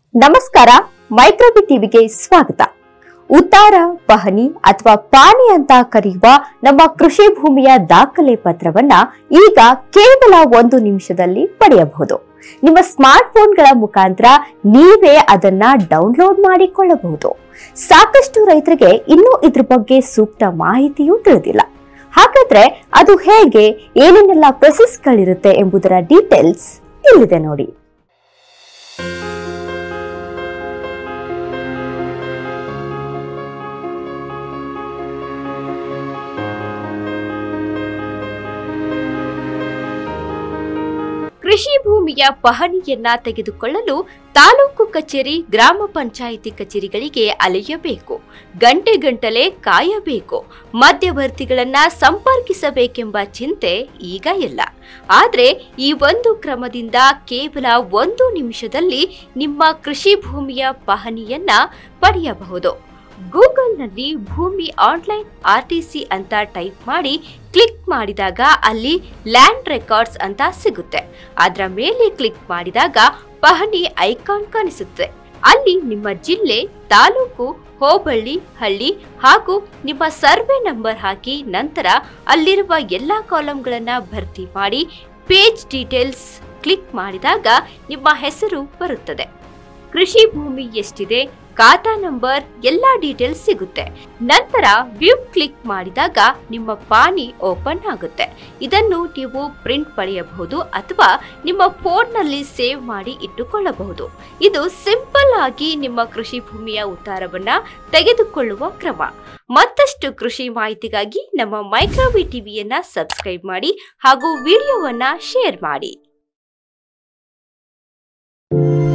ನಮಸ್ಕಾರ ಮೈಕ್ರೋಬಿ ಟಿವಿಗೆ ಸ್ವಾಗತ ಉತ್ತಾರ ಪಹಣಿ ಅಥವಾ ಪಾಣಿ ಅಂತ ಕರೆಯುವ ನಮ್ಮ ಕೃಷಿ ಭೂಮಿಯ ದಾಖಲೆ ಪತ್ರವನ್ನ ಈಗ ಕೇವಲ ಒಂದು ನಿಮಿಷದಲ್ಲಿ ಪಡೆಯಬಹುದು ನಿಮ್ಮ ಸ್ಮಾರ್ಟ್ ಫೋನ್ಗಳ ಮುಖಾಂತರ ನೀವೇ ಅದನ್ನ ಡೌನ್ಲೋಡ್ ಮಾಡಿಕೊಳ್ಳಬಹುದು ಸಾಕಷ್ಟು ರೈತರಿಗೆ ಇನ್ನೂ ಇದ್ರ ಬಗ್ಗೆ ಸೂಕ್ತ ಮಾಹಿತಿಯೂ ತಿಳಿದಿಲ್ಲ ಹಾಗಾದ್ರೆ ಅದು ಹೇಗೆ ಏನೇನೆಲ್ಲ ಪ್ರೊಸೆಸ್ಗಳಿರುತ್ತೆ ಎಂಬುದರ ಡೀಟೇಲ್ಸ್ ಇಲ್ಲಿದೆ ನೋಡಿ ಕೃಷಿ ಭೂಮಿಯ ಪಹಣಿಯನ್ನ ತೆಗೆದುಕೊಳ್ಳಲು ತಾಲೂಕು ಕಚೇರಿ ಗ್ರಾಮ ಪಂಚಾಯಿತಿ ಕಚೇರಿಗಳಿಗೆ ಅಲೆಯಬೇಕು ಗಂಟೆ ಗಂಟಲೆ ಕಾಯಬೇಕು ಮಧ್ಯವರ್ತಿಗಳನ್ನ ಸಂಪರ್ಕಿಸಬೇಕೆಂಬ ಚಿಂತೆ ಈಗ ಇಲ್ಲ ಆದ್ರೆ ಈ ಒಂದು ಕ್ರಮದಿಂದ ಕೇವಲ ಒಂದು ನಿಮಿಷದಲ್ಲಿ ನಿಮ್ಮ ಕೃಷಿ ಭೂಮಿಯ ಪಹಣಿಯನ್ನ ಪಡೆಯಬಹುದು ಗೂಗಲ್ನಲ್ಲಿ ಭೂಮಿ ಆನ್ಲೈನ್ ಆರ್ಟಿಸಿ ಅಂತ ಟೈಪ್ ಮಾಡಿ ಕ್ಲಿಕ್ ಮಾಡಿದಾಗ ಅಲ್ಲಿ ಲ್ಯಾಂಡ್ ರೆಕಾರ್ಡ್ಸ್ ಅಂತ ಸಿಗುತ್ತೆ ಅದರ ಮೇಲೆ ಕ್ಲಿಕ್ ಮಾಡಿದಾಗ ಪಹಣಿ ಐಕಾನ್ ಕಾಣಿಸುತ್ತೆ ಅಲ್ಲಿ ನಿಮ್ಮ ಜಿಲ್ಲೆ ತಾಲೂಕು ಹೋಬಳಿ ಹಳ್ಳಿ ಹಾಗೂ ನಿಮ್ಮ ಸರ್ವೆ ನಂಬರ್ ಹಾಕಿ ನಂತರ ಅಲ್ಲಿರುವ ಎಲ್ಲಾ ಕಾಲಂಗಳನ್ನ ಭರ್ತಿ ಮಾಡಿ ಪೇಜ್ ಡೀಟೇಲ್ಸ್ ಕ್ಲಿಕ್ ಮಾಡಿದಾಗ ನಿಮ್ಮ ಹೆಸರು ಬರುತ್ತದೆ ಕೃಷಿ ಭೂಮಿ ಎಷ್ಟಿದೆ ಖಾತಾ ನಂಬರ್ ಎಲ್ಲಾ ಡೀಟೇಲ್ಸ್ ಸಿಗುತ್ತೆ ನಂತರ ವ್ಯೂ ಕ್ಲಿಕ್ ಮಾಡಿದಾಗ ನಿಮ್ಮ ಪಾನಿ ಓಪನ್ ಆಗುತ್ತೆ ಇದನ್ನು ನೀವು ಪ್ರಿಂಟ್ ಪಡೆಯಬಹುದು ಅಥವಾ ನಿಮ್ಮ ಫೋನ್ನಲ್ಲಿ ಸೇವ್ ಮಾಡಿ ಇಟ್ಟುಕೊಳ್ಳಬಹುದು ಇದು ಸಿಂಪಲ್ ಆಗಿ ನಿಮ್ಮ ಕೃಷಿ ಭೂಮಿಯ ಉತ್ತಾರವನ್ನ ತೆಗೆದುಕೊಳ್ಳುವ ಕ್ರಮ ಮತ್ತಷ್ಟು ಕೃಷಿ ಮಾಹಿತಿಗಾಗಿ ನಮ್ಮ ಮೈಕ್ರೋವಿ ಟಿವಿಯನ್ನ ಸಬ್ಸ್ಕ್ರೈಬ್ ಮಾಡಿ ಹಾಗೂ ವಿಡಿಯೋವನ್ನ ಶೇರ್ ಮಾಡಿ